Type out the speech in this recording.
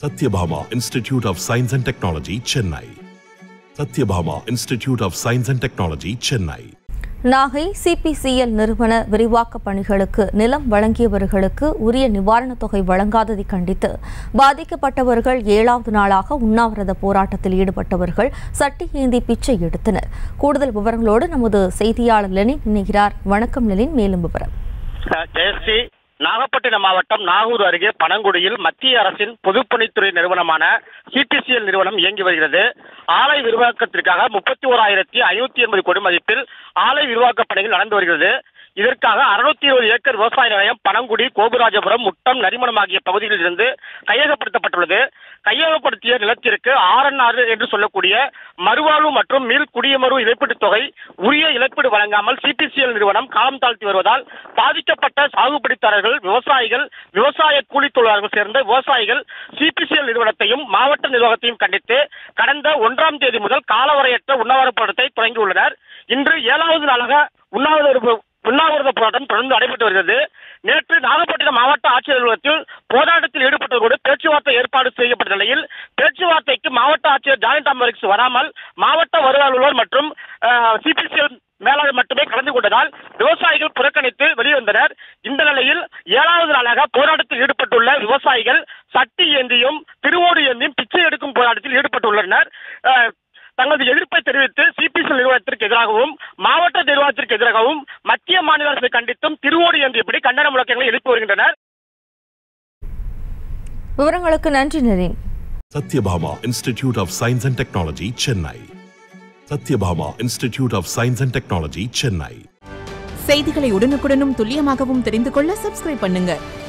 Satyabhama Institute of Science and Technology, Chennai. Satyabhama Institute of Science and Technology, Chennai. Nagai CPCL நிறுவன விரிவாக்க பணிகளுக்கு நிலம் வழங்கியவர்களுக்கு உரிய நிவாரணத் தொகை வழங்காததை கண்டித்து பாதிக்கப்பட்டவர்கள் ஏழாவது நாளாக உண்ணாவிரத போராட்டத்தில் ஈடுபட்டவர்கள் சட்டி ஏந்தி பிச்சை எடுத்தனர் கூடுதல் விவரங்களோடு நமது செய்தியாளர் லெனின் இணைகிறார் வணக்கம் லெனின் மேலும் விவரம் ஜெயஸ்ரீ நாகப்பட்டினம் மாவட்டம் நாகூர் அருகே பனங்குடியில் மத்திய அரசின் பொதுப்பணித்துறை நிறுவனமான சிபிசிஎல் நிறுவனம் இயங்கி வருகிறது ஆலை விரிவாக்கத்திற்காக முப்பத்தி ஓராயிரத்தி ஐநூத்தி எண்பது கோடி மதிப்பில் ஆலை விரிவாக்க பணிகள் நடந்து வருகிறது இதற்காக அறுநூத்தி இருபது ஏக்கர் விவசாய நிலையம் பனங்குடி கோபுராஜபுரம் முட்டம் நரிமணம் ஆகிய பகுதிகளில் இருந்து கையகப்படுத்தப்பட்டுள்ளது கையகப்படுத்திய நிலத்திற்கு ஆர்என்ஆர் என்று சொல்லக்கூடிய மறுவாழ்வு மற்றும் மீள் குடியமர்வு இழப்பீட்டுத் தொகை உரிய இழப்பீடு வழங்காமல் சிபிசிஎல் நிறுவனம் காலம் தாழ்த்தி வருவதால் பாதிக்கப்பட்ட சாகுபடித்தாரர்கள் விவசாயிகள் விவசாய கூலித் தொழிலாளர்கள் சேர்ந்த விவசாயிகள் சிபிசிஎல் நிறுவனத்தையும் மாவட்ட நிர்வாகத்தையும் கண்டித்து கடந்த ஒன்றாம் தேதி முதல் காலவரையற்ற உண்ணாவிரத போராட்டத்தை தொடங்கியுள்ளனர் இன்று ஏழாவது நாளாக உண்ணாவிரத உண்ணாவிரத போராட்டம் தொடர்ந்து நடைபெற்று வருகிறது நேற்று நாகப்பட்டினம் மாவட்ட ஆட்சியர் அலுவலகத்தில் போராட்டத்தில் ஈடுபட்டவர்களோடு பேச்சுவார்த்தை ஏற்பாடு செய்யப்பட்ட நிலையில் பேச்சுவார்த்தைக்கு மாவட்ட ஆட்சியர் ஜானி டாமரிக்ஸ் வராமல் மாவட்ட வருவாய் அலுவலர் மற்றும் சிபிசிஎல் மேலாளர் மட்டுமே கலந்து கொண்டதால் விவசாயிகள் புறக்கணித்து வெளிவந்தனர் இந்த நிலையில் ஏழாவது நாளாக போராட்டத்தில் ஈடுபட்டுள்ள விவசாயிகள் சட்டி ஏந்தியும் திருவோடு ஏந்தியும் பிச்சை எடுக்கும் போராட்டத்தில் ஈடுபட்டுள்ளனர் அஹ், தங்களது எதிர்ப்பை தெரிவித்து சிபிசி நிறுவனத்திற்கு எதிராகவும் மாவட்ட நிர்வாகத்திற்கு எதிராகவும் மத்திய மாநில அரசை கண்டித்தும் திருவோடு ஏந்தியபடி கண்டன முழக்கங்களை எழுப்பி வருகின்றனர் விவரங்களுக்கு நன்றி Lenin Satyabhama Institute of Science and Technology, Chennai. Satyabhama Institute of Science and Technology, Chennai. செய்திகளை உடனுக்குடனும் துல்லியமாகவும் தெரிந்து கொள்ள சப்ஸ்கிரைப் பண்ணுங்க